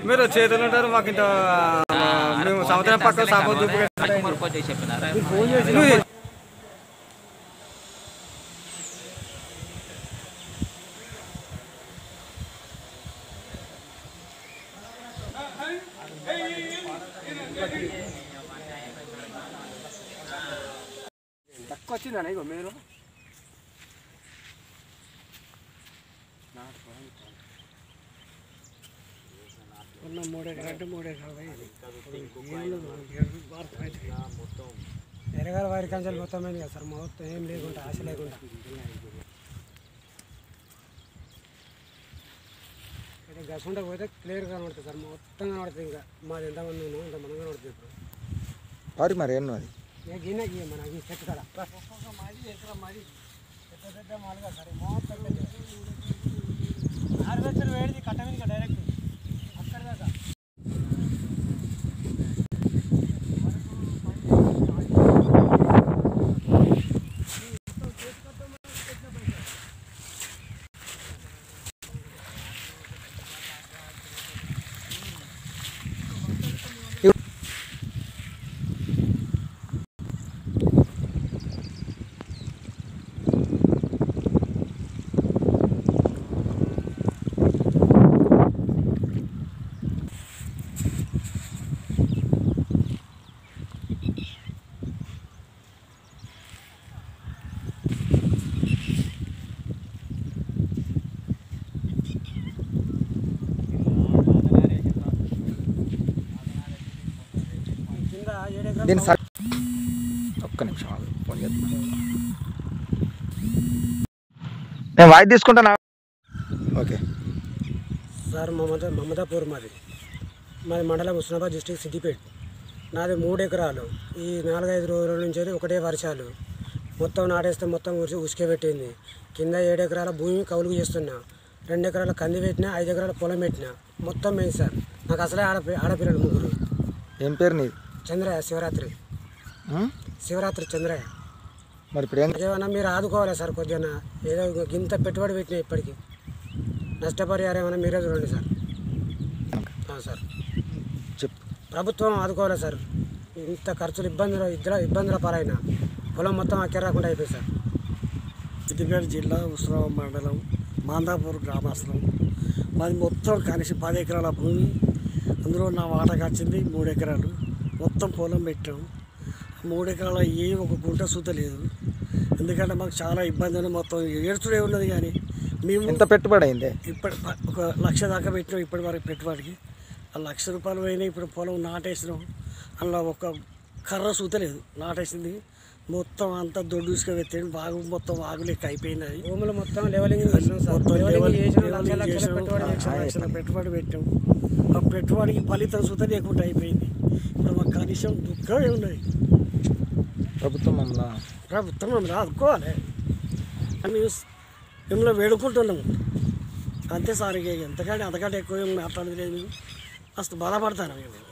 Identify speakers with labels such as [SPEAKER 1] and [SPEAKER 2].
[SPEAKER 1] మీరు చేతులు ఉంటారు మాకు ఇంత మేము సంవత్సరం పక్క సాపో
[SPEAKER 2] చెప్పినారా
[SPEAKER 1] తక్కువ వచ్చిందన్న ఇగో మీరు
[SPEAKER 3] ఉన్న మూడు ఎకరాలు మూడు ఎకరాలు ఎరగాల వారి కంచెలు మొత్తం అయింది కదా సార్ మొత్తం ఏం లేకుండా ఆశ లేకుండా అయితే గసుంటకు పోతే క్లియర్ కనబడుతుంది సార్ మొత్తం కనబడుతుంది ఇంకా మాది ఎంతమంది ఉన్నాం అంతమంది కనబడుతుంది ఇప్పుడు
[SPEAKER 4] వారి మరి ఎన్నో అది
[SPEAKER 3] ఏ గిన్నె గీయ మన ఈ చెట్టు కాడ ఒక్కొక్క మాది ఎకరం మాది పెద్ద పెద్ద మాలుగా సార్ మొత్తం పెద్ద హార్వెస్టర్ వేడిది కట్ట మీద డైరెక్ట్ అక్కడ దాకా కింద ఏడు ఎకరాలు
[SPEAKER 4] దీని సర్ ఒక్క నిమిషం ఆగు, ఫోన్ చేస్తున్నా నేను వాయిస్ తీసుకుంటానా ఓకే
[SPEAKER 3] సార్ మమత మమతాపూర్ మాది మాది మండలం హుస్నాబాద్ డిస్టిక్ సిద్దిపేట నాది మూడు ఎకరాలు ఈ నాలుగైదు రోజుల నుంచి ఒకటే వర్షాలు మొత్తం నాటేస్తే మొత్తం ఉసి ఉసుకే పెట్టింది కింద ఏడు ఎకరాల భూమి కౌలుకు చేస్తున్నా రెండు ఎకరాల కంది పెట్టినా ఐదు ఎకరాల పొలం పెట్టినా మొత్తం మెయిన్ సార్ నాకు అసలే ఆడ ఆడపిల్లలు ముగ్గురు
[SPEAKER 4] ఏం పేరు నీది
[SPEAKER 3] చంద్రయ్య శివరాత్రి
[SPEAKER 4] ఉం?
[SPEAKER 3] శివరాత్రి చంద్రయ్య
[SPEAKER 4] మరి ఇప్పుడు ఏం
[SPEAKER 3] ఏమన్నా మీరు ఆదుకోవాలి సార్ కొద్దిగా ఏదో గింత పెట్టుబడి పెట్టినా ఇప్పటికి నష్టపరిహారం ఏమైనా మీరే చూడండి సార్ ఆ, సార్
[SPEAKER 4] చెప్పు
[SPEAKER 3] ప్రభుత్వం ఆదుకోవాలి సార్ ఇంత ఖర్చులు ఇబ్బందులు ఇద్దరు ఇబ్బందుల పాలైన పొలం మొత్తం అక్కడ రాకుండా అయిపోయింది సార్
[SPEAKER 5] సిద్దిపేట జిల్లా ఉస్రావ మండలం మాందాపూర్ గ్రామస్తులం మాది మొత్తం కనీసం పది ఎకరాల భూమి అందులో నా వాటకు వచ్చింది మూడు ఎకరాలు మొత్తం పొలం పెట్టాం మూడు ఎకరాల ఏ ఒక గుంట సూత లేదు ఎందుకంటే మాకు చాలా ఇబ్బంది ఉంది మొత్తం ఏడుచుడే ఉన్నది కానీ మేము
[SPEAKER 4] ఎంత పెట్టుబడి అయింది
[SPEAKER 5] ఇప్పటి ఒక లక్ష దాకా పెట్టినాం ఇప్పటి వరకు పెట్టుబడికి ఆ లక్ష రూపాయలు పోయినాయి ఇప్పుడు పొలం నాటేసినాం అందులో ఒక కర్ర సూతలేదు నాటేసింది మొత్తం అంతా దొడ్డుసుక పెట్టాడు బాగు మొత్తం వాగు లెక్క అయిపోయింది అది
[SPEAKER 3] భూములు మొత్తం లెవెలింగ్ చేసినాం సార్
[SPEAKER 5] మొత్తం
[SPEAKER 3] లెవెలింగ్
[SPEAKER 5] లెవెల్-
[SPEAKER 3] చేసిన
[SPEAKER 5] లెవెలింగ్
[SPEAKER 3] లక్షల లక్షల
[SPEAKER 5] చేసినాం.
[SPEAKER 3] పెట్టుబడి
[SPEAKER 5] లక్షల లక్షల పెట్టుబడి పెట్టాం ఆ పెట్టుబడికి ఫలితం సుత లేకుండా అయిపోయింది ఇప్పుడు మాకు కనీసం దుఃఖమే ఉన్నది
[SPEAKER 4] ప్రభుత్వం మమ్మల్ని
[SPEAKER 5] ప్రభుత్వం మమ్మల్ని ఆదుకోవాలి అని మేము మిమ్మల్ని వేడుకుంటున్నాము అంతే సార్ ఇక ఎంతకంటే అంతకంటే ఎక్కువ ఏం మాట్లాడలేదు మేము మస్తు బాధపడతాను మేము